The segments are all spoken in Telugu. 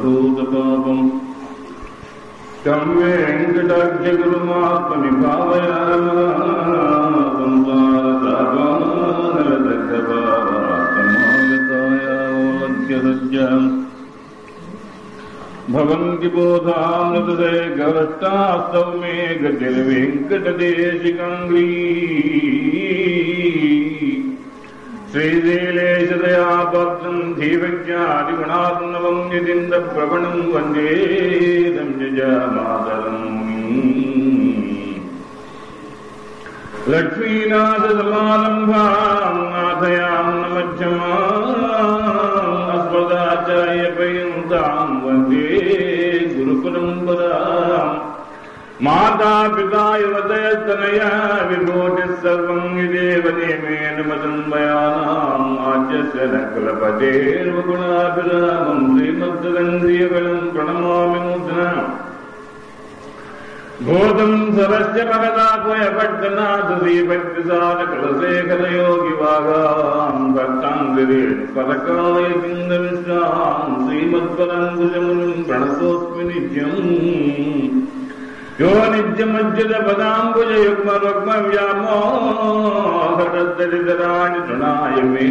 సర్వభూతపాపం तं वेङ्कटाख्यगुरुमात्मनि भावयामागतायावलभ्यसज्जाम् भवन्ति बोधामृतदे गवष्टास्तौ मे गतिर्वेङ्कटदेशिकाङ्ग्री श्रीशैलेशदया भक्तम् धीवज्ञादिगुणात्मवम् यदिन्दप्रवणम् वन्दे संयजामातरम् लक्ष्मीनाथसमारम्भाम् नाथयाम् न मध्यमाम् अस्मदाचार्यपर्यन्ताम् वन्दे गुरुपरम्पराम् माता पिता युवतयस्तनया विभूतिः सर्वम् यदेव नियमेन मदन्मयानाम् आद्यस्य न कुलपतेर्वगुणाभिरामम् श्रीमद्दन्द्रियगणम् प्रणमामि नूतना भूतम् सरस्य भगदात्मयपट्टनाथश्रीभक्तिसारकुलशेखरयोगिवागाम् भक्ताङ्गिरेण परकाय पिन्दविश्राम् श्रीमत्पराङ्कुशमुनिम् प्रणतोऽस्मि नित्यम् यो नित्यमज्जलपदाम्बुजयुग्मरुग्मव्यामोहरदरिदराणि तृणाय मे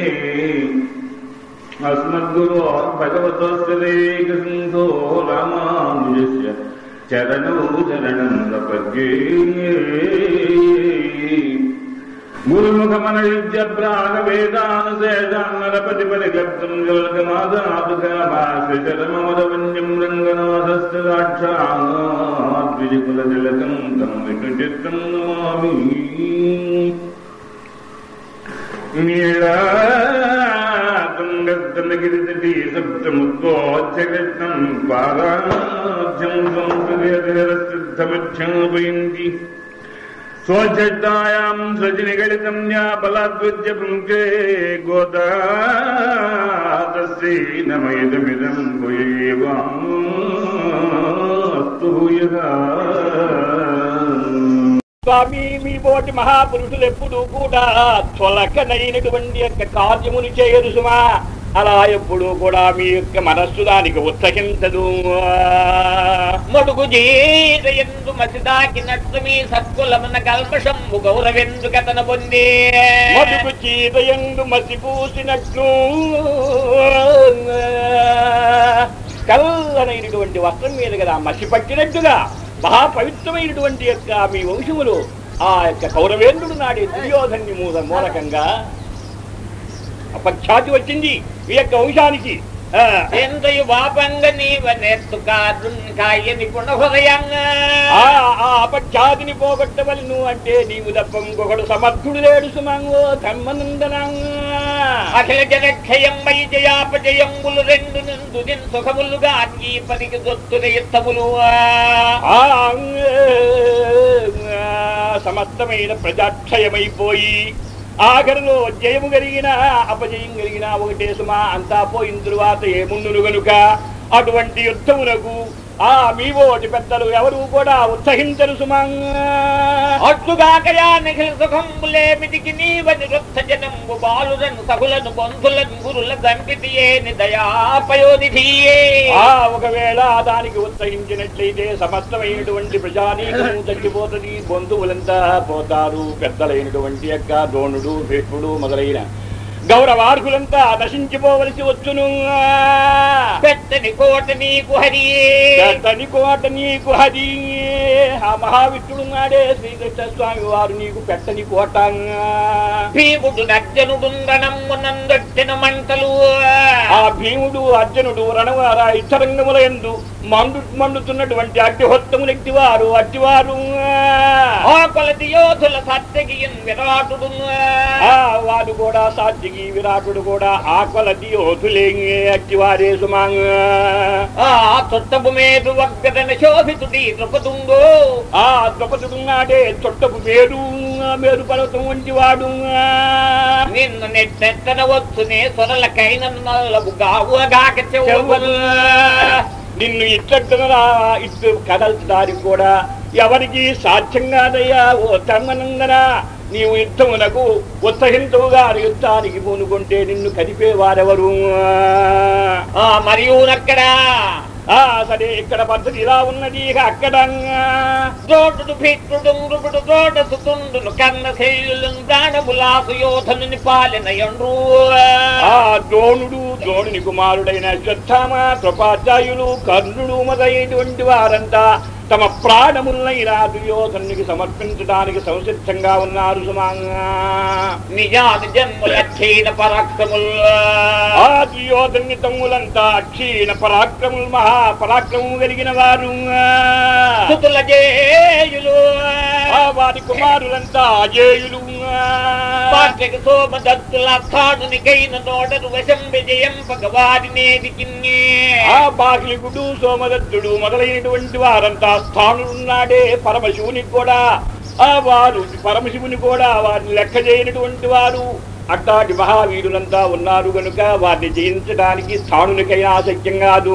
अस्मद्गुरो भगवतस्य देकसिन्धो रामानुजस्य चरणौ चरणं प्रपद्ये गुरुमुखमनयुज्य प्रागवेदानुशेषान्नरपतिपरिगर्तुम् जलकमादातुकाभाश्रिचरममदवन्यम् रङ्गनाथस्य साक्षाद्विजकुलतिलकम् तम् विष्णुचित्तम् नमामि नीलातुङ्गस्तनगिरितटी सप्तमुद्वोच्चकृष्णम् पादाभ्यम् संस्कृतिरसिद्धमच्छापयन्ति स्वच्छतायाम् सजनिगलितम् या बलाद्विद्य पुङ्के गोदातस्यै नमयदमिदम् भूयेवास्तु भूयः స్వామి మీ పోటి మహాపురుషులు ఎప్పుడు కూడా త్వలకనైనటువంటి యొక్క కార్యమును చేయరు సుమా అలా ఎప్పుడు కూడా మీ యొక్క మనస్సు దానికి ఉత్సహించదు మొడుగు జీరయందు మసిదాకినట్లు మీ సత్కులమున కల్మషంబు గౌరవెందుకతన పొంది మటుకు చీతయందు మసిపూసినట్లు కల్లనైనటువంటి వస్త్రం మీద కదా మసి పట్టినట్టుగా మహాపవిత్రమైనటువంటి యొక్క మీ వంశములు ఆ యొక్క కౌరవేంద్రుడు నాడి దుర్యోధన్ని మూల మూలకంగా అపఖ్యాతి వచ్చింది ఈ యొక్క వంశానికి ఆ, ఎంతయు పాపంగ నీవ నెత్తు కాయ నిపుణ హృదయంగా ఆ ఆ అపఖ్యాతిని పోగొట్టవలను అంటే నీవు తప్ప ఇంకొకడు సమర్థుడు లేడు సుమంగో ధర్మనందనంగా అఖిల జనక్షయం వై జయాపజయంబులు రెండు నుండు నిన్ సుఖములుగా ఈ పనికి దొత్తుల యుద్ధములు ఆ సమస్తమైన ప్రజాక్షయమైపోయి ఆఖరిలో జయము కలిగిన అపజయం కలిగిన ఒకటే సుమా అంతా పోయిన తరువాత ఏముండును గనుక అటువంటి యుద్ధమునకు ఆ మీవోటి పెద్దలు ఎవరు కూడా ఉత్సహించరు సుమంగా అట్లుగాకయా నిఖిల సుఖంబులేమిటికి నీవని వృత్త జనంబు బాలురను సగులను బంధులను గురుల దంపితియేని దయాపయోనిధియే ఆ ఒకవేళ దానికి ఉత్సహించినట్లయితే సమస్తమైనటువంటి ప్రజానీకము తగ్గిపోతుంది బంధువులంతా పోతారు పెద్దలైనటువంటి యొక్క ద్రోణుడు భీష్ముడు మొదలైన గౌరవార్హులంతా నశించిపోవలసి వచ్చును పెట్టని కోట నీకు హరియే పెద్దని కోట నీకు హరి ఆ మహావిష్ణుడు నాడే శ్రీకృష్ణ స్వామి వారు నీకు పెట్టని కోట భీముడు నర్జనుడుండనమ్మునందొట్టిన మంటలు ఆ భీముడు అర్జునుడు రణవార ఇతరంగముల ఎందు మండు మండుతున్నటువంటి అగ్నిహోత్తములెక్టి వారు అట్టివారు ఆ కొలది యోధుల సత్యగియన్ విరాటుడు ఆ వారు కూడా సాత్వికి విరాటుడు కూడా ఆ కొలది యోధులే అట్టివారే సుమాంగ ఆ తొట్టపు మేదు వగ్గదన శోభితుడి నృపతుండో ఆ ద్రౌపదుడు నాడే తొట్టపు మేరు మేరు పర్వతం వంటి వాడు నిన్ను నెట్టెత్తన వచ్చునే సొరలకైన నల్లబు గావుగాక చెవులు నిన్ను ఇట్లట్టుగా ఇట్లు కదల్చడానికి కూడా ఎవరికి సాధ్యం కాదయ్యా ఓ తమ్మనందన నీవు యుద్ధమునకు ఉత్సహింతువుగా యుద్ధానికి పూనుకుంటే నిన్ను కదిపేవారెవరు ఆ మరియు అక్కడ ఆ సరే ఇక్కడ పద్ధతి ఇలా ఉన్నది ఇక అక్కడ దోటుడు భిక్షుడు నృపుడు దోట సుతుండును కన్న శైలులను ప్రాణములాసు యోధనుని పాలన ఎండ్రు ఆ ద్రోణుడు ద్రోణుని కుమారుడైన శ్రద్ధామ కృపాచార్యులు కర్ణుడు మొదలైనటువంటి వారంతా తమ ప్రాణములైన దుర్యోధనునికి సమర్పించడానికి సంసిద్ధంగా ఉన్నారు సుమాంగా నిజాది జన్ముల క్షీణ పరాక్రముల్ ఆ దుర్యోధని తమ్ములంతా క్షీణ పరాక్రములు మహా పరాక్రమము కలిగిన వారు సుతుల జేయులు ఆ వారి కుమారులంతా అజేయులు పాఠక సోమ దత్తుల స్థానునికైన నోడరు వశం విజయం పగవారినేది కిన్నే ఆ బాహ్లికుడు సోమదత్తుడు మొదలైనటువంటి వారంతా స్థానులున్నాడే పరమశివునికి కూడా ఆ వారు పరమశివుని కూడా వారిని లెక్క చేయనటువంటి వారు అట్టాటి మహావీరులంతా ఉన్నారు గనుక వారిని జయించడానికి స్థానునికైనా ఆసక్యం కాదు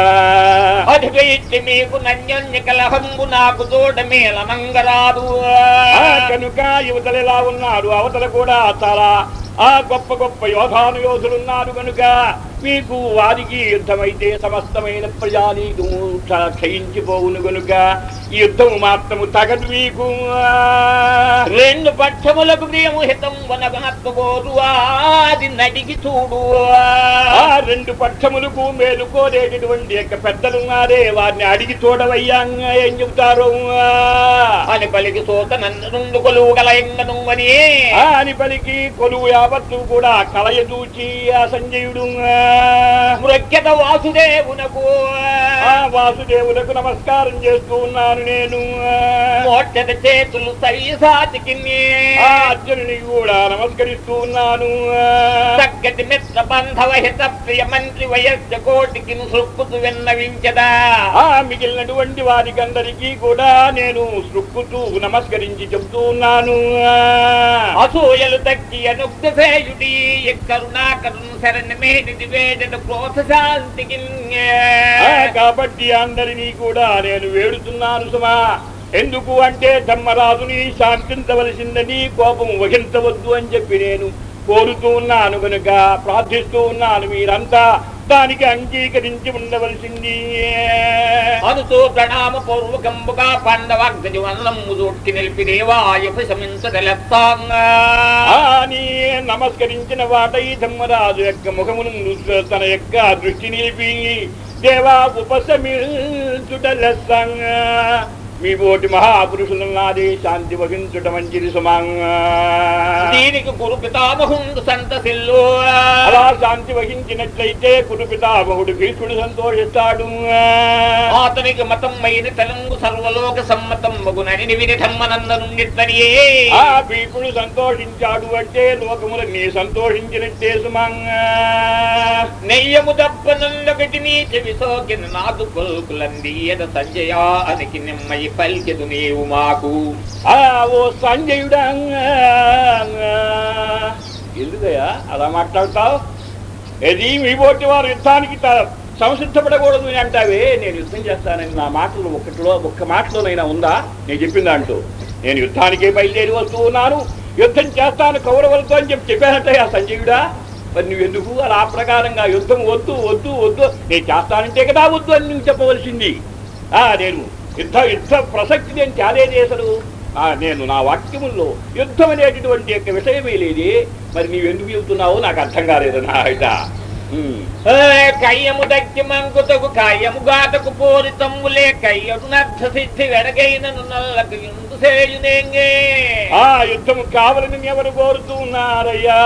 అధిపయిత్తి మీకు నన్యోన్య కలహంబు నాకు తోడ మేలనంగరాదు ఆ కనుక యువతలు ఎలా ఉన్నారు అవతల కూడా చాలా ఆ గొప్ప గొప్ప యోధాను యోధులున్నారు కనుక మీకు వారికి యుద్ధమైతే సమస్తమైన ప్రజానీకము చ- క్షయించిపోవును గనుక ఈ యుద్ధము మాత్రము తగదు మీకు రెండు పక్షములకు ప్రియము హితం వనగనత్తుకోరు అది నడిగి చూడు ఆ రెండు పక్షములకు మేలు కోరేటటువంటి యొక్క పెద్దలున్నారే వారిని అడిగి చూడవయ్యా ఏం చెబుతారు అని పలికి సోత నన్ను రెండు కొలువు గల ఎంగను అని ఆ అని పలికి కొలువు యావత్తు కూడా కలయ చూచి ఆ సంజయుడు మృఖ్యత వాసుదేవునకు ఆ వాసుదేవులకు నమస్కారం చేస్తూ ఉన్నాను నేను మోక్షత చేతులు సరి సాతికి ఆ అర్జునునికి కూడా నమస్కరిస్తూ ఉన్నాను తగ్గటి మిత్ర బంధవ హిత ప్రియ మంత్రి వయస్సు కోటికి సృక్కుతు విన్నవించదా ఆ మిగిలినటువంటి వారికి అందరికీ కూడా నేను సృక్కుతూ నమస్కరించి చెబుతూ ఉన్నాను అసూయలు తగ్గి అనుగ్ధ సేయుడి కరుణాకరుణ శరణ మేటి వేదన క్రోధ శాంతికి ఆ, కాబట్టి అందరినీ కూడా నేను వేడుతున్నాను సుమా ఎందుకు అంటే ధర్మరాజుని శాంతించవలసిందని కోపం వహించవద్దు అని చెప్పి నేను కోరుతూ ఉన్నాను కనుక ప్రార్థిస్తూ ఉన్నాను మీరంతా దానికి అంగీకరించి ఉండవలసింది అనుతో ప్రణామ పూర్వకంబుగా పాండవాగ్ని వనము దూడ్కి నిలిపి దేవాయుపశమించగలెత్తాంగా ఆ నీ నమస్కరించిన వాట ఈ ధర్మరాజు యొక్క ముఖమును తన యొక్క దృష్టి నిలిపి దేవా ఉపశమించుట లెస్సంగా మీ బోటి మహాపురుషులున్నది శాంతి వహించుట మంచిది సుమంగా దీనికి గురు పితామహుండు సంతసిల్లు అలా శాంతి వహించినట్లయితే కురు పితామహుడు భీష్ముడు సంతోషిస్తాడు అతనికి మతం మైన తెలంగు సర్వలోక సమ్మతం మగునని వినిధమ్మనందనుండిత్తని ఆ భీష్ముడు సంతోషించాడు అంటే లోకములన్నీ సంతోషించినట్టే సుమంగా నెయ్యము దప్పనుండొకటి నీచ విసోకిన నాదు కొల్కులందీయద సంజయ అనికి నిమ్మయి పల్కెదు నీవు మాకు ఆ ఓ సంజయుడా ఎందుకయ్యా అలా మాట్లాడతావు ఇది మీ పోటీ వారు యుద్ధానికి త- సంసిద్ధపడకూడదు అని అంటావే నేను యుద్ధం చేస్తానని నా మాటలు ఒక్కటిలో ఒక్క మాటలోనైనా ఉందా నేను చెప్పిన దాంట్లో నేను యుద్ధానికే బయలుదేరి వస్తూ ఉన్నాను యుద్ధం చేస్తాను కౌరవులతో అని చెప్పి చెప్పానంటయ్యా సంజయుడా మరి నువ్వు ఎందుకు అలా ఆ ప్రకారంగా యుద్ధం వద్దు వద్దు వద్దు నేను చేస్తానంటే కదా వద్దు అని నువ్వు చెప్పవలసింది ఆ నేను యుద్ధ యుద్ధ ప్రసక్తి నేను తేలేదే అసలు ఆ, నేను నా వాక్యముల్లో యుద్ధం అనేటటువంటి యొక్క విషయమే లేదే మరి నీవు ఎందుకు చెబుతున్నావో నాకు అర్థం కాలేదు నా ఇట ఉమ్. కయ్యము దక్కి మంకుతకు కాయము గాటకు పోరి తమ్ములే కయ్యడు నర్థ సిద్ధి వెడగైనను నల్లకు ఇందు సేయునేంగే ఆ యుద్ధం కావాలని ఎవరు కోరుతూ ఉన్నారయ్యా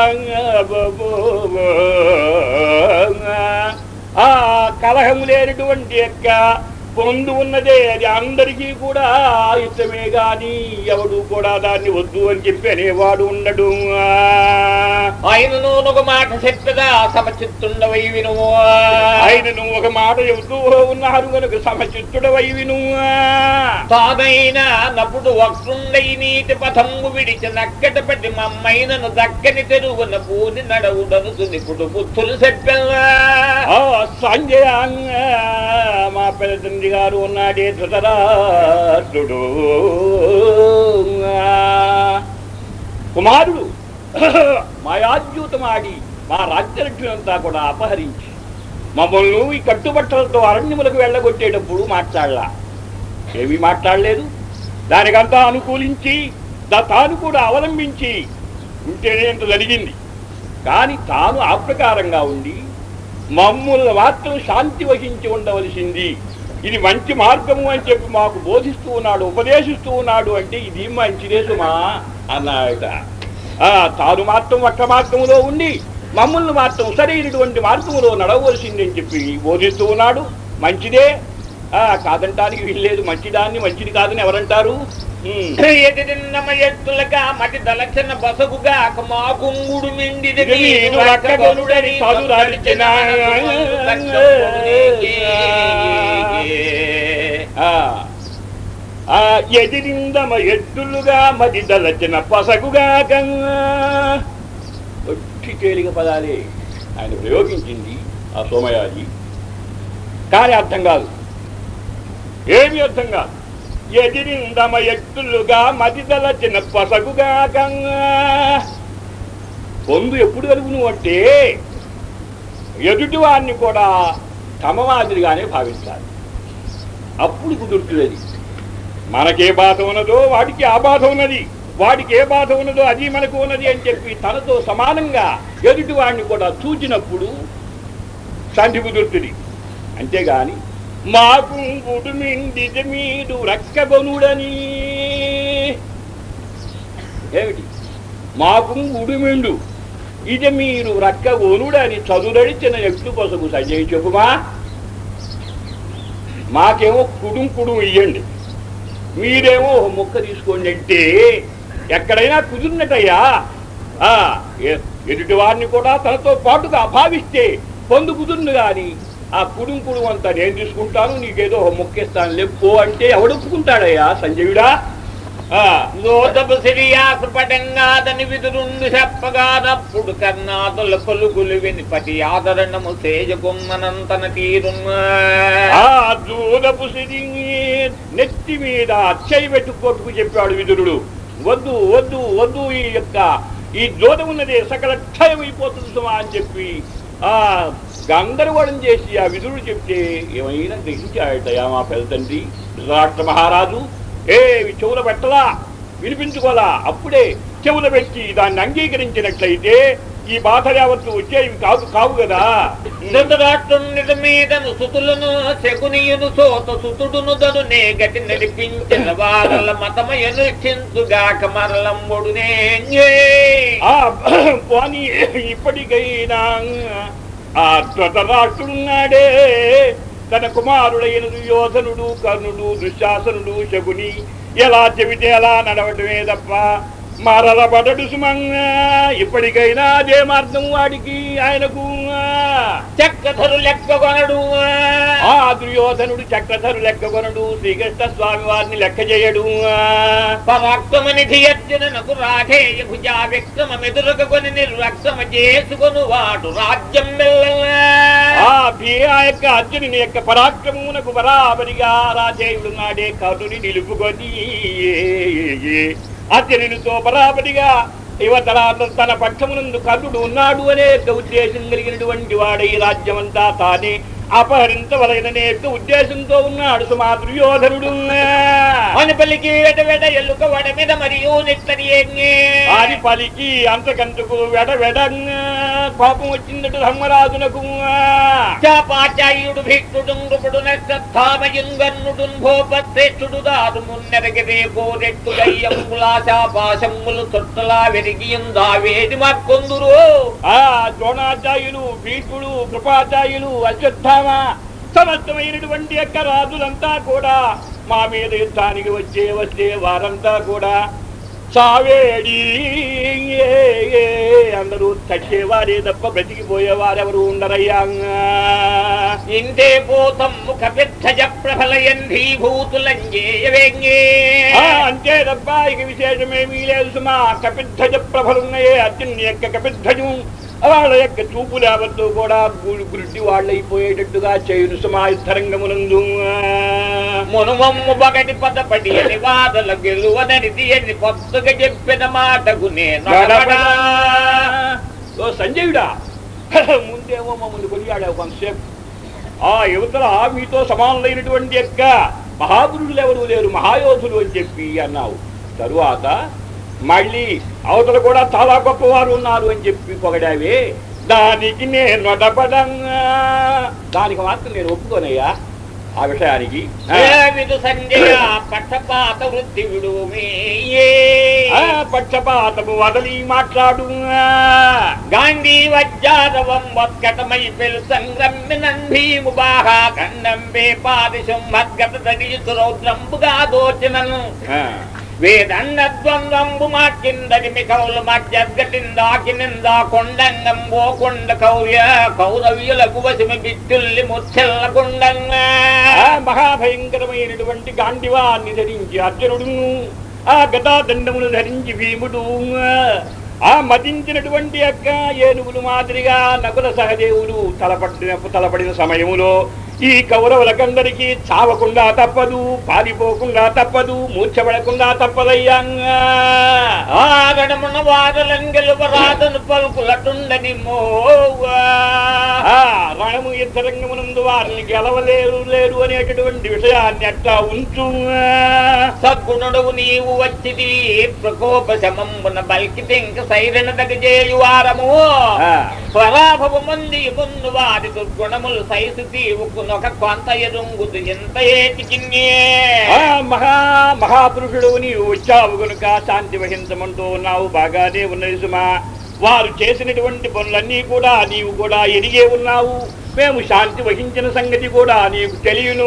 ఆ కలహము లేనటువంటి యొక్క పొందు ఉన్నదే అది అందరికీ కూడా ఇష్టమే గాని ఎవడు కూడా దాన్ని వద్దు అని చెప్పి అనేవాడు ఉండడు ఆయన ఒక మాట చెప్పదా సమచిత్తుండవై వినుము ఆయన నువ్వు ఒక మాట చెబుతూ ఉన్నారు కనుక సమచిత్తుడవై విను తానైన నప్పుడు వక్రుండై నీటి పథంగు విడిచి నక్కట పట్టి మమ్మైనను దక్కని తెరుగున పూని నడవుడను తునిపుడు బుద్ధులు చెప్పెల్లా ఆ సంజయ మా పెద్ద తండ్రి గారు ఉన్నాడే ధృతరాష్ట్రుడు కుమారుడు మాయాద్యూతమాడి మా రాజ్యలక్ష్మినంతా కూడా అపహరించి మమ్మల్ని ఈ కట్టుబట్టలతో అరణ్యములకు వెళ్ళగొట్టేటప్పుడు మాట్లాడలా ఏమీ మాట్లాడలేదు దానికంతా అనుకూలించి దా- తాను కూడా అవలంబించి ఉంటేనే ఇంత జరిగింది కానీ తాను ఆ ప్రకారంగా ఉండి మమ్మల్ని మాత్రం శాంతి వహించి ఉండవలసింది ఇది మంచి మార్గము అని చెప్పి మాకు బోధిస్తూ ఉన్నాడు ఉపదేశిస్తూ ఉన్నాడు అంటే ఇది మంచిదే సుమా అన్నాయట ఆ, తాను మాత్రం ఒక్క మార్గములో ఉండి మమ్మల్ని మాత్రం సరైనటువంటి మార్గములో నడవలసింది అని చెప్పి బోధిస్తూ ఉన్నాడు మంచిదే ఆ, కాదంటానికి వీల్లేదు మంచిదాన్ని మంచిది కాదని ఎవరంటారు ఉమ్. ఎదిరిన్నమ ఎత్తులగా మటి దలచిన బసగుగా మాకుంగుడు మిండిది నేను రక్కగొనుడని చదురాల్చిన ఆ, ఆ ఎదిరిందమ ఎద్దులుగా మది దలచిన పసగుగా కన్నా ఒట్టి తేలిక పదాలే ఆయన ప్రయోగించింది ఆ సోమయాజి కానీ అర్థం కాదు ఏమి అర్థం కాదు ఎదిరిందమ ఎత్తులుగా మది దలచిన పసగుగా కన్నా పొందు ఎప్పుడు కలుగును అంటే ఎదుటివాడిని కూడా తమ మాదిరిగానే భావించాలి అప్పుడు కుదురుతుంది మనకే బాధ ఉన్నదో వాడికి ఆ బాధ ఉన్నది వాడికి ఏ బాధ ఉన్నదో అది మనకు ఉన్నది అని చెప్పి తనతో సమానంగా ఎదుటి వాడిని కూడా చూచినప్పుడు శాంతి కుదురుతుంది అంతేగాని మాకు గుడుమిండి మీరు రక్కబనుడని ఏమిటి మాకు ఉడుమిండు ఇది మీరు రక్క ఒనుడని చదురడిచిన ఎట్లు పొసగు సంజయ్ చెప్పుమా మాకేమో కుడుం కుడుం ఇయ్యండి మీరేమో ఒక ముక్క తీసుకోండి అంటే ఎక్కడైనా కుదిరినట్టయ్యా ఆ, ఎ- ఎదుటి వారిని కూడా తనతో పాటుగా భావిస్తే పొందు కుదురును గాని ఆ కుడుం కుడుం అంతా నేను తీసుకుంటాను నీకేదో ఒక ముక్కేస్తాను లేపో అంటే ఎవడొప్పుకుంటాడయ్యా సంజయుడా ఆ, లోతపు సిరియాసు పటంగాదని విదురుండు చెప్పగానప్పుడు కర్ణాదుల పలుకులు విని పటి ఆదరణము తేజకుమ్మనంతన తీరున్న ఆ దూరపు సిరి నెత్తి మీద అచ్చయి పెట్టు కొట్టుకు చెప్పాడు విదురుడు వద్దు వద్దు వద్దు ఈ యొక్క ఈ దూరం ఉన్నదే సకల క్షయమైపోతుంది సుమా అని చెప్పి ఆ గందరగోళం చేసి ఆ విదురుడు చెప్తే ఏమైనా గ్రహించాడటయా మా పెద్ద తండ్రి రాష్ట్ర మహారాజు ఏవి చెవుల పెట్టలా వినిపించుకోలా అప్పుడే చెవుల పెట్టి దాన్ని అంగీకరించినట్లయితే ఈ బాధ యావత్తు వచ్చేవి కాదు కావు కదా ధృతరాష్ట్రునిటి మీదను సుతులను శకునియును సోత సుతుడును దనునే గతి నడిపించిన వారల మతమయను చింతుగాక మరలంబుడునే ఆ పోనీ ఇప్పటికైనా ఆ ధృతరాష్ట్రుడున్నాడే తన కుమారుడైన దుర్యోధనుడు కర్ణుడు దుశ్శాసనుడు శకుని ఎలా చెబితే అలా నడవటమే తప్ప మరలబడడు సుమంగా ఇప్పటికైనా అదే మార్గం వాడికి ఆయనకు చక్కధరు లెక్కగొనడు ఆ దుర్యోధనుడు చక్రధరు లెక్కగొనడు శ్రీకృష్ణ స్వామి వారిని లెక్క చేయడు పరాక్రమనిధి అర్జునకు రాఘేయ భుజా విక్రమ మెదురకొని నిర్వక్రమ చేసుకొను వాడు రాజ్యం ఆ భీ ఆ యొక్క అర్జునుని యొక్క పరాక్రమమునకు బరాబరిగా రాజేయుడున్నాడే కర్ణుని నిలుపుకొని అర్జునునితో బరాబరిగా యువతల తన పక్షమునందు కర్ణుడు ఉన్నాడు అనే యొక్క ఉద్దేశం కలిగినటువంటి వాడై రాజ్యమంతా తానే అపహరించవలననే యొక్క ఉద్దేశంతో ఉన్నాడు సుమా దుర్యోధనుడు అని పలికి వెడ వెడ ఎల్లుక వడ మీద మరియు నిత్తరి ఆది పలికి అంతకంతకు వెడ వెడంగా కోపం వచ్చిందట ధర్మరాజునకు చాపాచార్యుడు భీష్టుడు నృపుడు నష్టమయుంగన్నుడు భోపశ్రేష్ఠుడు దారు మున్నెరగిరే కోరెట్టు గయ్యంబులా శాపాశంబులు తొట్టలా వెరిగియుందా వేడి మక్కొందురు ఆ ద్రోణాచార్యులు భీష్ముడు కృపాచార్యులు అశ్వత్థామ సమస్తమైనటువంటి యొక్క రాజులంతా కూడా మా మీద యుద్ధానికి వచ్చే వస్తే వారంతా కూడా చావేడి అందరూ చచ్చేవారే తప్ప బ్రతికిపోయేవారెవరు ఉండరయ్యా ఇంతే భూతం ముఖ పెద్దజ ప్రబలయంధీ భూతులంజేయవేంగే ఆ, అంతే తప్ప ఇక విశేషమేమీ లేదు సుమా కపిద్ధజ ప్రభలున్నాయే అర్జున్ యొక్క కపిద్ధజం వాళ్ళ యొక్క చూపులు యావత్తు కూడా గు- గుడ్డి వాళ్ళైపోయేటట్టుగా చేయును సుమా యుద్ధరంగమునందు మునుమమ్ము బగటి పదపడి అని వాదల గెలువననిది అని కొత్తగా చెప్పిన మాటకు నేను గడపడా. ఓ సంజయుడా ముందేమో మమ్మల్ని కొనియాడావు కొంతసేపు ఆ యువతల మీతో సమానులైనటువంటి యొక్క మహాపురుషులు ఎవరు లేరు మహాయోధులు అని చెప్పి అన్నావు తరువాత మళ్ళీ అవతల కూడా చాలా గొప్పవారు ఉన్నారు అని చెప్పి పొగడావే దానికి నేను నొటపడంగా దానికి మాత్రం నేను ఒప్పుకోనయ్యా ఆ విషయానికి ఆ. ఏమిదు సంజయ పక్షపాత వృత్తి విడుమే ఆ, పక్షపాతము వదలి మాట్లాడు గాంధీ వజ్జాదవం వత్కటమై పెలు సంగ్రమ్మినన్ భీము బాహా ఖండంబే పాదిశం మద్గత దడియుతు రౌద్రంబుగా దోచినను ఆ. వేదన్నద్వంద్వంబు మాకిందరిమి కౌలు మధ్యగటిందాకినిందా కొండంగం ఓకొండ కౌర్య కౌరవ్యులకు వశమి బిట్టుల్లి ముచ్చెల్ల గుండంగా ఆ మహాభయంకరమైనటువంటి గాండివాన్ని ధరించి అర్జునుడు ఆ గదాదండమును ధరించి భీముడు ఆ మదించినటువంటి యొక్క ఏనుగులు మాదిరిగా నకుల సహదేవుడు తలపడిన తలపడిన సమయములో ఈ కౌరవులకందరికీ చావకుండా తప్పదు పారిపోకుండా తప్పదు మూర్చబడకుండా తప్పదయ్యా ఆగడమున వారలంగెలు రాదను పలుకులటుండని మోవా ఆ రణము యుద్ధరంగమునందు వారిని గెలవలేరు లేరు అనేటటువంటి విషయాన్ని అట్లా ఉంచు సద్గుణుడవు నీవు వచ్చిది ప్రకోప శమంబున బల్కితే ఇంక సైరణ దగజేయు వారము ఆ. స్వరాభవ మంది ముందు వారి దుర్గుణములు సైసు తీవుకునొక కొంత ఎరుంగుదు ఎంత ఏటికిన్నే ఆ మహా మహాపురుషుడు నీవు వచ్చావు గనుక శాంతి వహించమంటూ ఉన్నావు బాగానే ఉన్నది సుమా వారు చేసినటువంటి పనులన్నీ కూడా నీవు కూడా ఎరిగే ఉన్నావు మేము శాంతి వహించిన సంగతి కూడా నీకు తెలియను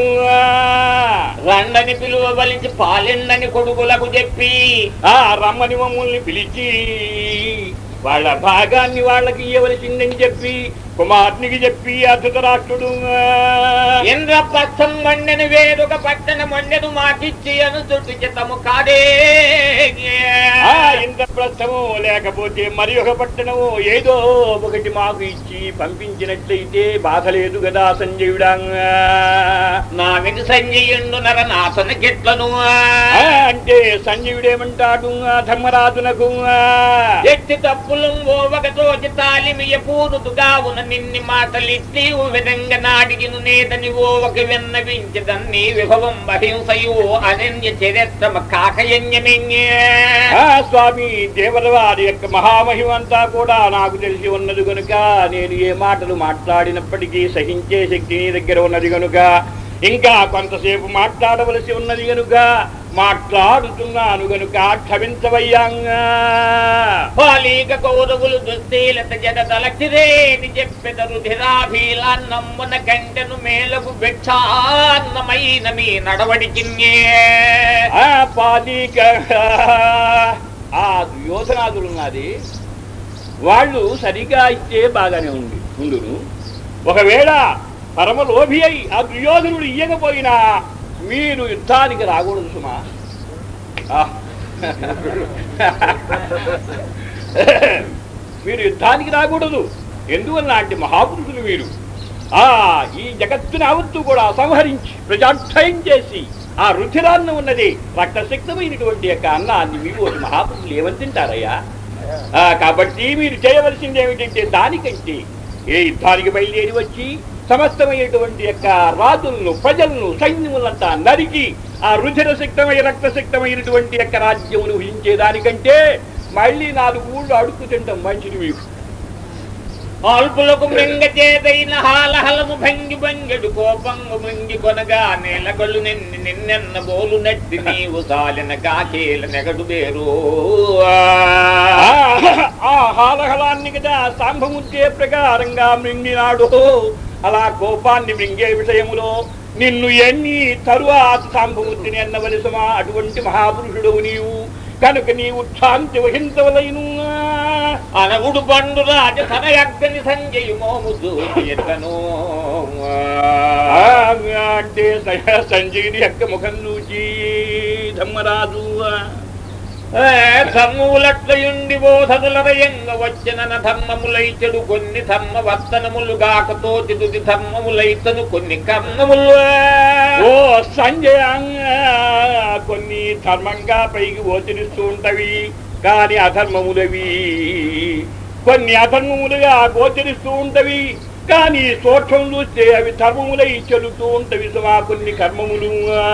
రండని పిలువబలించి పాలెండని కొడుకులకు చెప్పి ఆ రమ్మని మమ్మల్ని పిలిచి వాళ్ళ భాగాన్ని వాళ్ళకి ఇవ్వవలసిందని చెప్పి కుమార్నికి చెప్పి అద్భుతరాష్ట్రుడు ఇంద్రపక్షం మండెను వేరొక పట్టణ మండెను మాకిచ్చి అను చుట్టు చిత్తము కాదే ఆ ఇంద్రప్రస్థము లేకపోతే మరి ఒక పట్టణము ఏదో ఒకటి మాకు ఇచ్చి పంపించినట్లయితే బాధ లేదు కదా సంజయుడా నా వెను సంజయుండు నర నాసన గిట్లను ఆ, అంటే సంజయుడేమంటాడు ఆ ధర్మరాజునకు ఎట్టి తప్పులు ఓవగతో తాలిమియ పూరుదుగావున నిన్ని మాటలిట్టి విధంగా నాడిగిను నేదని ఓవక విన్నవించదన్ని విభవం అహింసయు అనన్య చరిత్రమ కాకయన్యమిన్యే ఆ స్వామి దేవరవారి యొక్క మహామహిమంతా కూడా నాకు తెలిసి ఉన్నది గనుక నేను ఏ మాటలు మాట్లాడినప్పటికీ సహించే శక్తి నీ దగ్గర ఉన్నది గనుక ఇంకా కొంతసేపు మాట్లాడవలసి ఉన్నది గనుక మాట్లాడుతున్నాను గనుక క్షమించవయ్యాంగా బాలీక కౌరవులు దుస్తీలత జడ తలచిరేని చెప్పెదరు ధిరాభీలాన్నమ్మున గంటను మేలకు భిక్షాన్నమైన మీ నడవడికిన్యే ఆ పాలిక ఆ దుర్యోధనాదులు ఉన్నది వాళ్ళు సరిగా ఇచ్చే బాగానే ఉంది ఉండును ఒకవేళ పరమ లోభి అయి ఆ దుర్యోధనుడు ఇయ్యకపోయినా మీరు యుద్ధానికి రాకూడదు సుమా ఆ. మీరు యుద్ధానికి రాకూడదు ఎందువల్ల అంటే మహాపురుషులు మీరు ఆ ఈ జగత్తుని యావత్తు కూడా సంహరించి ప్రజాక్షయం చేసి ఆ రుచిరాన్న ఉన్నది రక్తశక్తమైనటువంటి యొక్క అన్నాన్ని మీరు ఒక మహాపురుషులు ఏమని తింటారయ్యా ఆ, కాబట్టి మీరు చేయవలసింది ఏమిటంటే దానికంటే ఏ యుద్ధానికి బయలుదేరి వచ్చి సమస్తమైనటువంటి యొక్క రాజులను ప్రజలను సైన్యములంతా నరికి ఆ రుచిర శక్తమై రక్తశక్తమైనటువంటి యొక్క రాజ్యమును ఊహించేదానికంటే మళ్ళీ నాలుగు ఊళ్ళు అడుక్కు తింటాం మంచిది మీకు అల్పులకు మింగ చేదైన హాలహలము భంగి భంగెడు కోపంగు మింగి కొనగా నేలగళ్ళు నిన్ను నిన్నెన్న బోలు నట్టి నీవు సాలిన కాకేల నెగడు వేరు ఆ ఆ హాలహలాన్ని కదా సాంభముద్దే ప్రకారంగా మృంగినాడు అలా కోపాన్ని మృంగే విషయములో నిన్ను ఎన్ని తరువాత సాంభముద్దిని ఎన్నవలసమా అటువంటి మహాపురుషుడు నీవు కనుక నీవు శాంతి వహించవలైను అనగుడు బండు రాజ సనయగ్గని సంజయు మోముదు ఎట్లను ఆ, అంటే స- సంజయుని యొక్క ముఖం చూచి ధమ్మరాజు ధర్మములట్లయుండి బోధములరయంగ వచ్చిన ధర్మములైచడు కొన్ని ధర్మ వర్తనములు గాక తోచి తుది ధర్మములైతను కొన్ని కర్మములు ఓ సంజయ కొన్ని ధర్మంగా పైకి గోచరిస్తూ ఉంటవి కాని అధర్మములవి కొన్ని అధర్మములుగా గోచరిస్తూ ఉంటవి కానీ సూక్ష్మం చూస్తే అవి ధర్మములై చెల్లుతూ ఉంటవి సుమా కొన్ని కర్మములు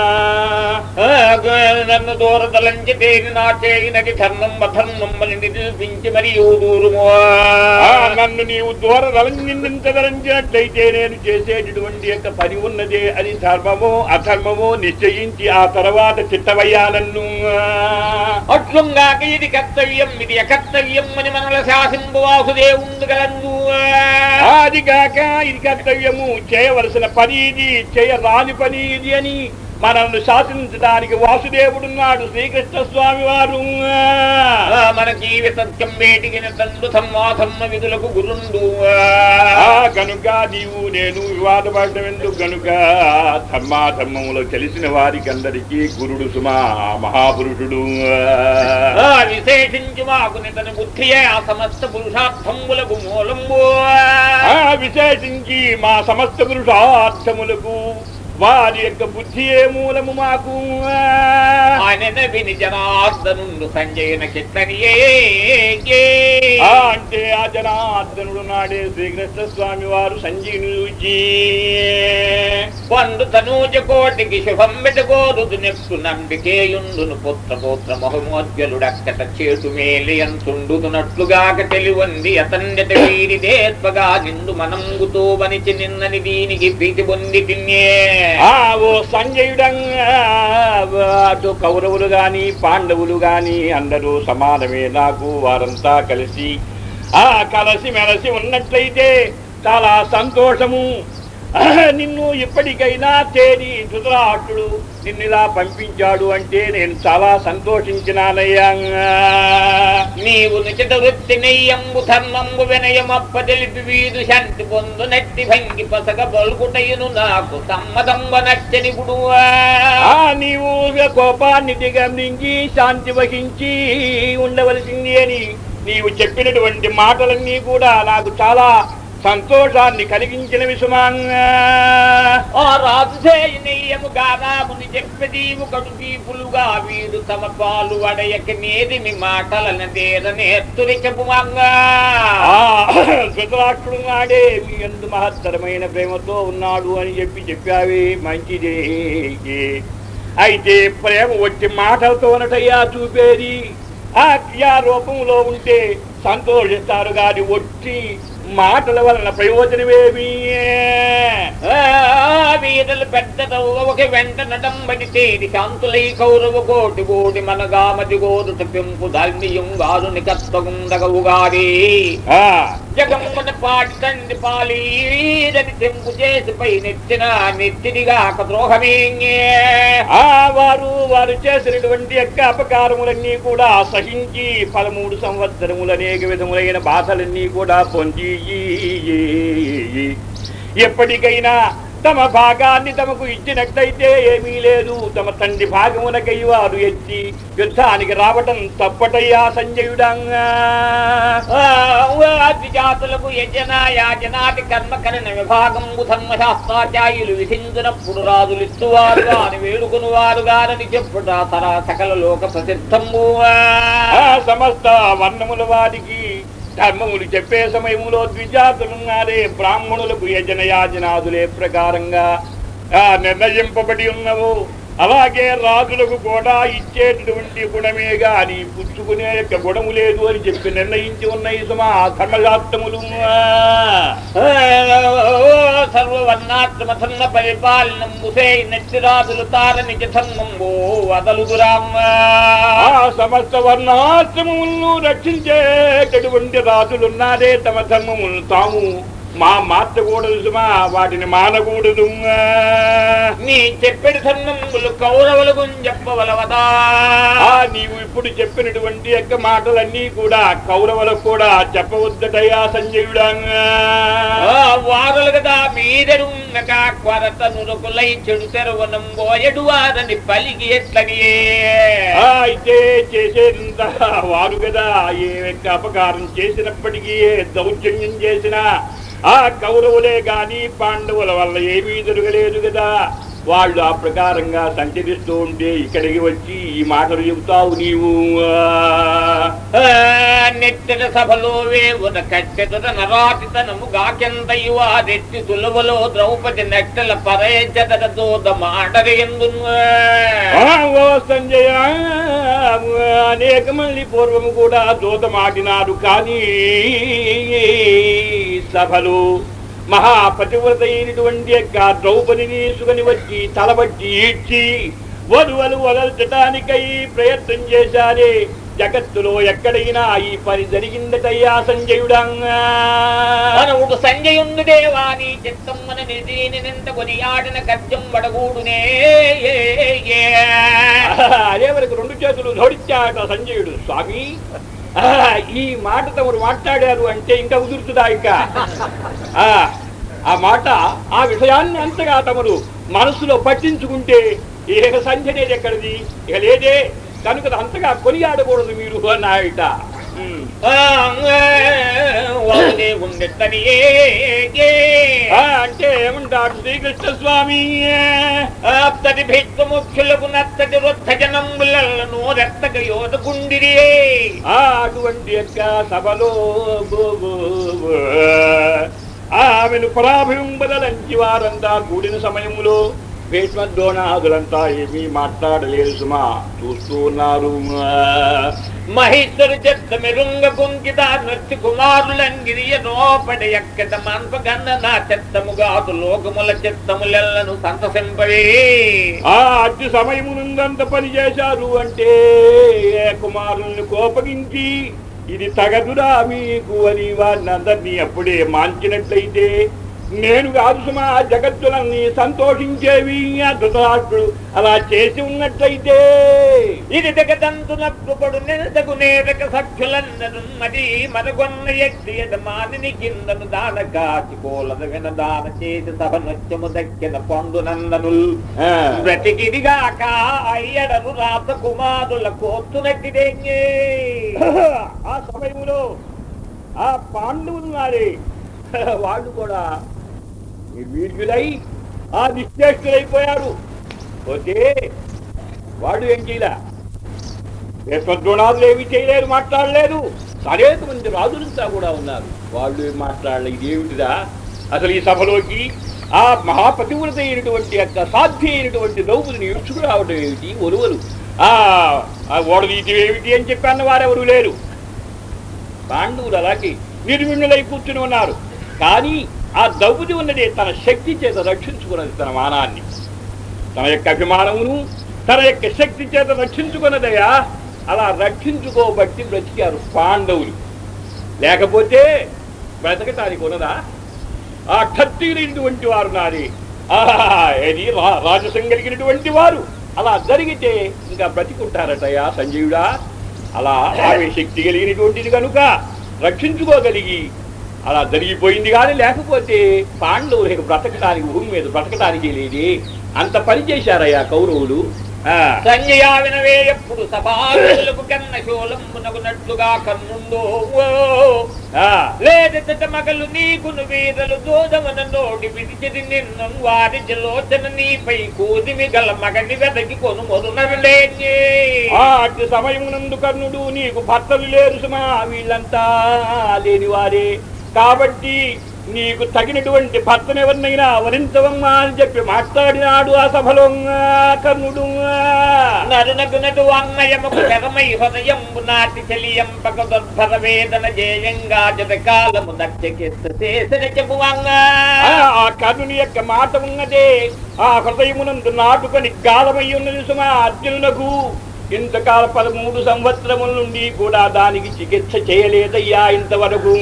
నన్ను దూరదలంచి తేని నా చేయినది ధర్మం అధర్మం అని నిరూపించి మరియు దూరుమో ఆ, నన్ను నీవు దూర నిందించదలంచినట్లయితే నేను చేసేటటువంటి యొక్క పని ఉన్నదే అది ధర్మమో అధర్మమో నిశ్చయించి ఆ తర్వాత చిత్తవయ్యా నన్ను అట్లుంగాక ఇది కర్తవ్యం ఇది అకర్తవ్యం అని మనల శాసింపు వాసుదేవుండు గలందు అది కాక ఇది కర్తవ్యము చేయవలసిన పని ఇది చేయరాని పని ఇది అని మనల్ని శాసించడానికి వాసుదేవుడున్నాడు శ్రీకృష్ణ స్వామి వారు మన జీవితం వేటికిన తండ్రు సమ్మాధమ్మ విధులకు గురుండు ఆ కనుక నీవు నేను వివాదపడటం ఎందుకు కనుక ధర్మాధర్మములో తెలిసిన వారికందరికీ గురుడు సుమా మహాపురుషుడు ఆ విశేషించి మాకు నితని బుద్ధియే ఆ సమస్త పురుషార్థములకు మూలంబు ఆ విశేషించి మా సమస్త పురుషార్థములకు వారి యొక్క బుద్ధియే మూలము మాకు ఆయన విని జనార్దనుండు సంజయన కిట్లనియే ఆ అంటే ఆ జనార్దనుడు నాడే శ్రీకృష్ణ స్వామి వారు సంజీని చూచి పండు తనూజ కోటికి శుభం పెట్టుకోరుదు నెప్పు నంబికేయుండును పుత్ర పుత్ర మహమోజ్వలుడక్కట చేటు మేలి అంతుండుతున్నట్లుగాక తెలివంది అతండట వీరి దేత్వగా నిండు మనంగుతో వనిచి నిన్నని దీనికి ప్రీతి పొంది తిన్నే ఆ ఓ సంజయుడంగా అటు కౌరవులు గాని పాండవులు గాని అందరూ సమానమే నాకు వారంతా కలిసి ఆ కలిసి మెలసి ఉన్నట్లయితే చాలా సంతోషము ఆ, నిన్ను ఇప్పటికైనా తేని ధృతరాష్ట్రుడు నిన్ను ఇలా పంపించాడు అంటే నేను చాలా సంతోషించినానయ్యా నీవు నిచిత వృత్తి నెయ్యంబు ధర్మంబు వినయమప్ప తెలిపి వీధు శాంతి పొందు నట్టి భంగి పసగ బల్గుటయును నాకు సమ్మదంబ నచ్చని గుడువా ఆ నీవు కోపాన్ని దిగమించి శాంతి వహించి ఉండవలసింది అని నీవు చెప్పినటువంటి మాటలన్నీ కూడా నాకు చాలా సంతోషాన్ని కలిగించిన విషమాంగా ఆ రాజుసేయ నెయ్యము గారాముని చెప్పదీవు కడు తీపులుగా వీడు తమ పాలు వడయక నేదిమి మాటలన దేర నేర్తురి చెప్పుమంగా ఆ ధృతరాష్ట్రుడు నాడే మీ ఎందు మహత్తరమైన ప్రేమతో ఉన్నాడు అని చెప్పి చెప్పావి మంచిదే అయితే ప్రేమ వచ్చి మాటలతోనటయ్యా చూపేది ఆ క్రియా రూపంలో ఉంటే సంతోషిస్తారు గాని వచ్చి మాటల వలన ప్రయోజనమేమి వీరలు పెద్ద ఒక వెంట నటంబడి తేడి శాంతులై కౌరవ కోటి కోటి మనగామతి గోరుట పెంపు ధర్మియుంగారుని కర్తగుందగవుగారి ఆ జగమ్మన పాటి తండ్రి పాలీరని తెంపు చేసి పై నెత్తిన నెత్తినిగా ద్రోహమే ఆ వారు వారు చేసినటువంటి యొక్క అపకారములన్నీ కూడా సహించి పదమూడు సంవత్సరములు అనేక విధములైన బాధలన్నీ కూడా పొంది ఎప్పటికైనా తమ భాగాన్ని తమకు ఇచ్చినట్లయితే ఏమీ లేదు తమ తండ్రి భాగమునకై వారు ఎత్తి యుద్ధానికి రావటం తప్పటయ్యా సంజయుడంగా జాతులకు యజన యాజనాది కర్మకరణ విభాగంబు ధర్మశాస్త్రాచార్యులు విధించినప్పుడు రాజులు ఇచ్చువారు గాని వేడుకుని వారు గారని చెప్పుట తరా సకల లోక ప్రసిద్ధంబు ఆ సమస్త వర్ణముల వారికి ధర్మములు చెప్పే సమయములో ద్విజాతులున్నారే బ్రాహ్మణులకు యజన యాజనాదులే ప్రకారంగా ఆ నిర్ణయింపబడి ఉన్నవు అలాగే రాజులకు కూడా ఇచ్చేటటువంటి గుణమే గాని పుచ్చుకునే యొక్క గుణము లేదు అని చెప్పి నిర్ణయించి ఉన్నాయి సుమా ధర్మశాస్త్రములు సర్వవర్ణాత్మథన్న పరిపాలనంబుసే నెత్తి రాజులు తారని ధర్మంబో వదలుదురామ్మ ఆ సమస్త వర్ణాశ్రమములను రక్షించేటటువంటి రాజులున్నారే తమ ధర్మములను తాము మా మార్చకూడదు సుమా వాటిని మానకూడదు నీ చెప్పెడు ధర్మంబులు కౌరవులకు చెప్పవలవదా ఆ నీవు ఇప్పుడు చెప్పినటువంటి యొక్క మాటలన్నీ కూడా కౌరవులకు కూడా చెప్పవద్దటయా సంజయుడా వారులు కదా మీదరుంగక కొరత నురుకులై చెడు తెరవనం పోయడు వారని పలికి ఎట్లనియే ఆ, అయితే చేసేదంతా వారు కదా ఏ యొక్క అపకారం చేసినప్పటికీ ఏ దౌర్జన్యం చేసినా ఆ కౌరవులే గాని పాండవుల వల్ల ఏమీ జరగలేదు కదా వాళ్ళు ఆ ప్రకారంగా సంచరిస్తూ ఉంటే ఇక్కడికి వచ్చి ఈ మాటలు చెబుతావు నీవు ఆ, నెట్టెల సభలో వేవున కట్టెదుట నరాటితనము గాకెంతయు ఆ రెట్టి సులువలో ద్రౌపది నెట్టెల పరయజత దూత మాటలు ఎందును ఆ, ఓ సంజయ అనేక మంది పూర్వము కూడా దూతమాడినారు కానీ సభలు మహాపతివ్రత అయినటువంటి యొక్క ద్రౌపదిని సుగని వచ్చి తలబట్టి ఈడ్చి వధువలు వదల్చటానికై ప్రయత్నం చేశారే జగత్తులో ఎక్కడైనా ఈ పని జరిగిందటయ్యా సంజయుడంగా మనవుడు సంజయుండు దేవాని చిత్తమ్మన నిధీని నింత కొనియాడిన కత్యం వడగూడునే అదే వరకు రెండు చేతులు జోడించాట సంజయుడు స్వామి ఆ, ఈ మాట తమరు మాట్లాడారు అంటే ఇంకా కుదురుతుందా ఇంకా ఆ, ఆ మాట ఆ విషయాన్ని అంతగా తమరు మనసులో పట్టించుకుంటే ఇక సంజనేది ఎక్కడిది ఇక లేదే కనుక అంతగా కొనియాడకూడదు మీరు అన్నాయట ఉమ్. వాడే ఉండెత్తని ఆ, అంటే ఏమంటాడు శ్రీకృష్ణ స్వామి ఆప్తటి భేత్వ ముఖ్యులకు నత్తటి వృద్ధ జనంబులను రెత్తగ యోధకుండిరి ఆ అటువంటి యొక్క సభలో బో- బో- బో- ఆమెను పరాభింబదలంచి వారంతా కూడిన సమయములో భీష్మద్రోణాదులంతా ఏమీ మాట్లాడలేదు సుమా చూస్తూ ఉన్నారు మహేశ్వరు చెత్త మెరుంగ కుంకిత నృత్య కుమారులంగిరియ నోపడ ఎక్కట మాన్పగన్న నా చెత్తముగాదు లోకముల చెత్తములెల్లను సంతసింపవే ఆ అతి సమయమునందంత పని చేశారు అంటే ఏ కుమారుల్ని కోపగించి ఇది తగదురా మీకు అని వారిని అందరినీ అప్పుడే మాంచినట్లయితే నేను కాదు సుమా జగత్తులన్నీ సంతోషించేవి ఆ ధృతరాష్ట్రుడు అలా చేసి ఉన్నట్లయితే ఇది జగదంతునప్పుడు పడు నిరతకు నేరక సఖ్యులందను మరి మనకొన్న ఎక్కి మానిని కిందను దాన కాచి కోలద విన దాన చేసి సభ నృత్యము దక్కిన పండునందనుల్ ఆ, బ్రతికిదిగాక అయ్యడను రాత కుమారుల కోర్తునట్టిదే ఆ సమయంలో ఆ పాండవులు ఉన్నారే వాళ్ళు కూడా వీర్యులై ఆ నిశ్చేష్టులైపోయారు పోతే వాడు ఏం చేయలే యశ్వద్రోణాదులు ఏమి చేయలేరు మాట్లాడలేదు అనేక మంది రాజులంతా కూడా ఉన్నారు వాళ్ళు ఏం మాట్లాడలేదు ఇదేమిటిదా అసలు ఈ సభలోకి ఆ మహాపతివ్రత అయినటువంటి యొక్క సాధ్య అయినటువంటి ద్రౌపదిని ఇడ్చుకు రావడం ఏమిటి ఒలువలు ఆ ఆ ఓడదీయటం ఏమిటి అని చెప్పి అన్న వారెవరు లేరు పాండవులు అలాగే నిర్విణులై కూర్చుని ఉన్నారు కానీ ఆ ద్రౌపది ఉన్నదే తన శక్తి చేత రక్షించుకున్నది తన మానాన్ని తన యొక్క అభిమానమును తన యొక్క శక్తి చేత రక్షించుకున్నదయా అలా రక్షించుకోబట్టి బ్రతికారు పాండవులు లేకపోతే బ్రతకటానికి ఉన్నదా ఆ క్షత్రియులైనటువంటి వారు నాది ఆహా, ఏది రా- రాజసం కలిగినటువంటి వారు అలా జరిగితే ఇంకా బ్రతికుంటారటయా సంజీవుడా అలా ఆమె శక్తి కలిగినటువంటిది కనుక రక్షించుకోగలిగి అలా జరిగిపోయింది కానీ లేకపోతే పాండవులకు బ్రతకడానికి భూమి మీద బ్రతకడానికి లేదే అంత పని చేశారయ్యా కౌరవులు ఆ, సంజయా వినవే ఎప్పుడు సభాలకు కన్న శూలమునగునట్లుగా కన్నుందో ఆ, లేదట మగలు నీకును వీరలు దోదవన నోడి విడిచిది నిన్ను వారి జలోచన నీపై కూదిమి గల మగని వెదకి కొను మొదలరులేని ఆ అట్టి సమయమునందు కర్ణుడు నీకు భర్తలు లేరు సుమా వీళ్ళంతా లేనివారే కాబట్టి నీకు తగినటువంటి భర్తనెవరినైనా వరించవమ్మా అని చెప్పి మాట్లాడినాడు ఆ సభలో ఆ కర్ణుడు నరునగునటు అన్నయముకు శరమై హృదయంబు నాటి చెలియంపక దుర్భర వేదన జేయంగా జత కాలము దట్టకెత్త చేసిన చెబువంగా ఆ ఆ కర్ణుని యొక్క మాట ఉన్నదే ఆ హృదయమునందు నాటుకొని గాలమై ఉన్నది సుమా అర్జునులకు ఇంతకాల పదమూడు సంవత్సరముల నుండి కూడా దానికి చికిత్స చేయలేదయ్యా ఇంతవరకు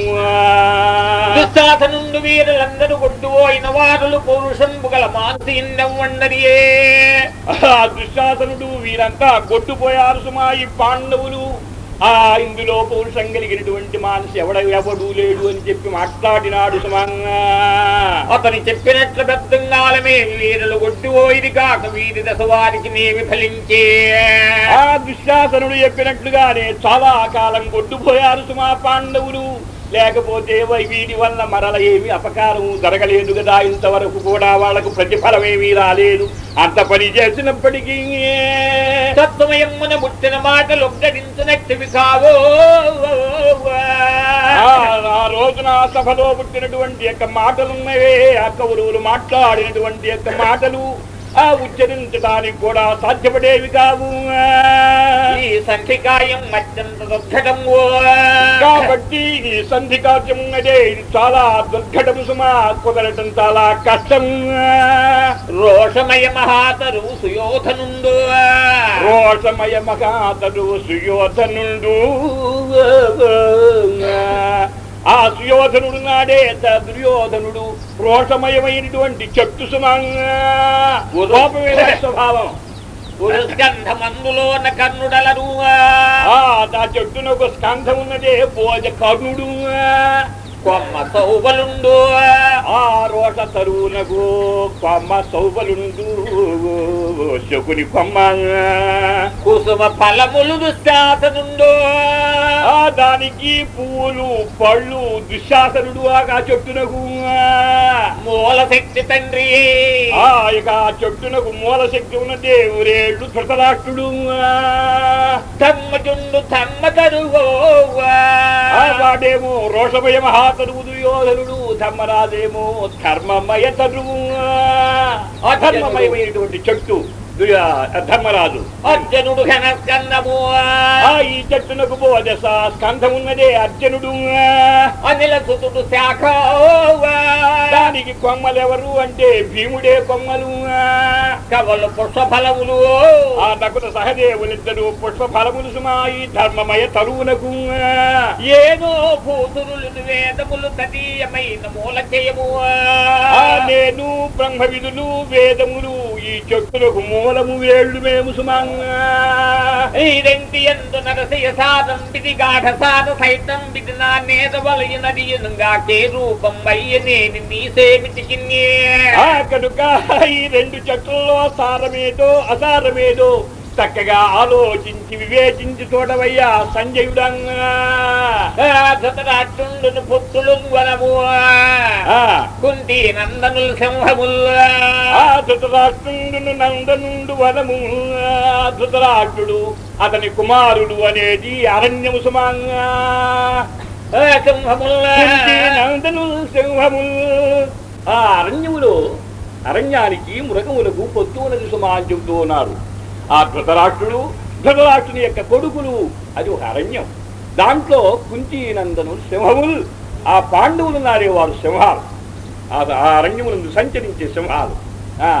దుశ్శాసనుండు వీరులందరూ కొట్టుపోయిన వారులు పౌరుషంబు గల మాంసి ఇండవ్వండరియే ఆ దుశ్శాసనుడు వీరంతా కొట్టుపోయారు సుమా ఈ పాండవులు ఆ ఇందులో పౌరుషం కలిగినటువంటి మానసి ఎవడ ఎవడు లేడు అని చెప్పి మాట్లాడినాడు సుమంగా అతని చెప్పినట్లు బెత్తంగాలమే వీరులు కొట్టుపోయిది కాక వీరి దశ వారికి నేమి ఫలించే ఆ దుశ్శాసనుడు చెప్పినట్లుగానే చాలా కాలం కొట్టుపోయారు సుమా పాండవులు లేకపోతే వై- వీటి వల్ల మరల ఏమి అపకారం జరగలేదు కదా ఇంతవరకు కూడా వాళ్ళకు ప్రతిఫలం ఏమీ రాలేదు అంత పని చేసినప్పటికీ తత్వమయమున పుట్టిన మాటలు ఒక్కడించినట్టువి కావో ఆ ఆ రోజున సభలో పుట్టినటువంటి యొక్క మాటలున్నవే ఆ కౌరవులు మాట్లాడినటువంటి యొక్క మాటలు ఆ ఉచ్చరించడానికి కూడా సాధ్యపడేవి కావు ఈ సంధికాయం అత్యంత దుర్ఘటము కాబట్టి ఈ సంధి కార్యం అదే ఇది చాలా దుర్ఘటము సుమా కుదరటం చాలా కష్టం రోషమయ మహాతరు సుయోధనుండు రోషమయ మగాతడు సుయోధనుడు ఆ సుయోధనుడు నాడే త దుర్యోధనుడు రోషమయమైనటువంటి చెట్టు సుమంగా కోపమైన స్వభావం పురస్కంధమందులోన కర్ణుడలరు ఆ ఆ చెట్టున ఒక స్కంధం ఉన్నదే భోజ కర్ణుడు కొమ్మ సౌబలుండు ఆ రోష తరువునకు కొమ్మ సౌబలుండు శకుని కొమ్మ కుసుమ ఫలములు దుశ్శాసనుండు ఆ దానికి పువ్వులు పళ్ళు దుశ్శాసనుడు ఆ చెట్టునకు మూల శక్తి తండ్రి ఆ ఇక ఆ చెట్టునకు మూల శక్తి ఉన్న దేవురేళ్ళు ధృతరాష్ట్రుడు ధర్మజుండు ధర్మతరుగో ఆ వాడేమో రోషమయ మహాతరువు దుర్యోధనుడు ధర్మరాజేమో ధర్మమయ తరువు అధర్మమయమైనటువంటి చెట్టు దుర్యా- ధర్మరాజు అర్జునుడు ఘనస్కందము ఆ ఈ చెట్టునకు బోధస స్కంధం ఉన్నదే అర్జునుడు అనిల సుతుడు శాఖ దానికి కొమ్మలెవరు అంటే భీముడే కొమ్మలు కవలు పుష్ప ఫలములు ఆ నకుల సహదేవులిద్దరు పుష్ప ఫలములు సుమా ఈ ధర్మమయ తరువునకు ఏదో భూతురులు వేదములు తదీయమైన మూలకేయము ఆ నేను బ్రహ్మ విధులు వేదములు ఈ చెట్టులకు మూలము వేళ్ళు మేము సుమంగా ఈరెంటి ఎందు నరసయ సారం విధి గాఢ సార సైతం విధి నా నేత వలయనడియనుగా కే రూపం అయ్యనేని నీ సేమిటికిన్నే ఆ కనుక ఈ రెండు చెట్లలో సారమేదో అసారమేదో చక్కగా ఆలోచించి వివేచించి చూడవయ్యా సంజయుడంగా ధతరాష్ట్రుండును పుత్రులు వనము ఆ, కుంతి నందనులు సింహముల్ ఆ ధృతరాష్ట్రుండును నందనుండు వనము ఆ ధృతరాష్ట్రుడు అతని కుమారుడు అనేది అరణ్యము సుమంగా సింహముల్ కుంతి నందను సింహములు ఆ అరణ్యములో అరణ్యానికి మృగములకు పొత్తు ఉన్నది సుమా అని చెబుతూ ఉన్నారు ఆ ధృతరాష్ట్రుడు ధృతరాష్ట్రుని యొక్క కొడుకులు అది ఒక అరణ్యం దాంట్లో కుంతి నందను సింహములు ఆ పాండవులు ఉన్నారే వారు సింహాలు ఆ ఆ అరణ్యములందు సంచరించే సింహాలు ఆ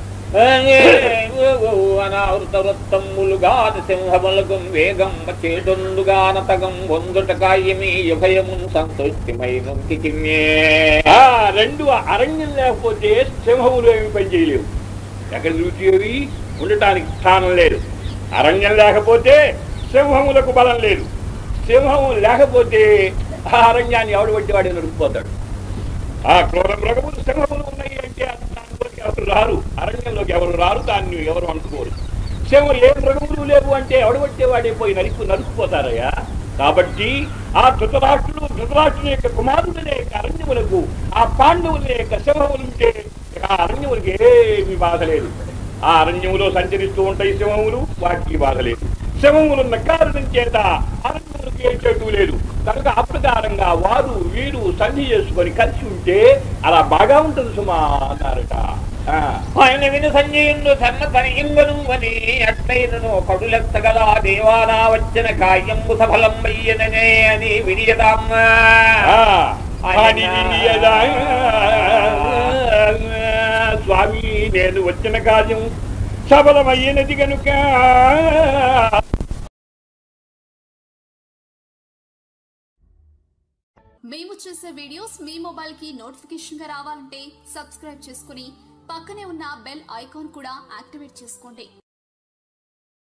అనావృత వృత్తములుగాన సింహములకు వేగం చేటొందుగాన తగం వందుట కాయమీ భయమును సంతృష్టిమైన ఆ రెండు అరణ్యం లేకపోతే సింహములు ఏమి పని చేయలేవు ఎక్కడ చూసేవి ఉండటానికి స్థానం లేదు అరణ్యం లేకపోతే సింహములకు బలం లేదు సింహము లేకపోతే ఆ అరణ్యాన్ని ఎవడు పట్టి వాడు నడిపిపోతాడు ఆ క్రూర మృగములు సింహములు ఉన్నాయి అంటే దానిలోకి ఎవరు రారు అరణ్యంలోకి ఎవరు రారు దాన్ని ఎవరు అనుకోరు సింహం ఏ మృగములు లేవు అంటే ఎవడు పట్టేవాడే పోయి నరికి నరుకుపోతారయ్యా కాబట్టి ఆ ధృతరాష్ట్రుడు ధృతరాష్ట్రుని యొక్క కుమారుడునే యొక్క అరణ్యములకు ఆ పాండవుల యొక్క సింహములుంటే ఇక ఆ అరణ్యములకి ఏమి బాధ లేదు ఆ అరణ్యములో సంచరిస్తూ ఉంటాయి సింహములు వాటికి బాధ లేదు సింహములున్న కారణం చేత అరణ్యములకు ఏ చెట్టు లేదు కనుక అప్రకారంగా వారు వీరు సంధి చేసుకొని కలిసి ఉంటే అలా బాగా ఉంటుంది సుమా అన్నారట ఆ. ఆయన విను సంజయుడు ధర్మ తనియింగను అని అట్లైనను కడులెత్తగల దేవానా వచ్చిన కాయంబు సఫలం వయ్యననే అని విడియదామ్మ ఆ, అని వినియదా. స్వామి నేను వచ్చిన కార్యం సఫలమయ్యినది కనుక మేము చేసే వీడియోస్ మీ మొబైల్ కి నోటిఫికేషన్ గా రావాలంటే సబ్స్క్రైబ్ చేసుకుని పక్కనే ఉన్న బెల్ ఐకాన్ కూడా యాక్టివేట్ చేసుకోండి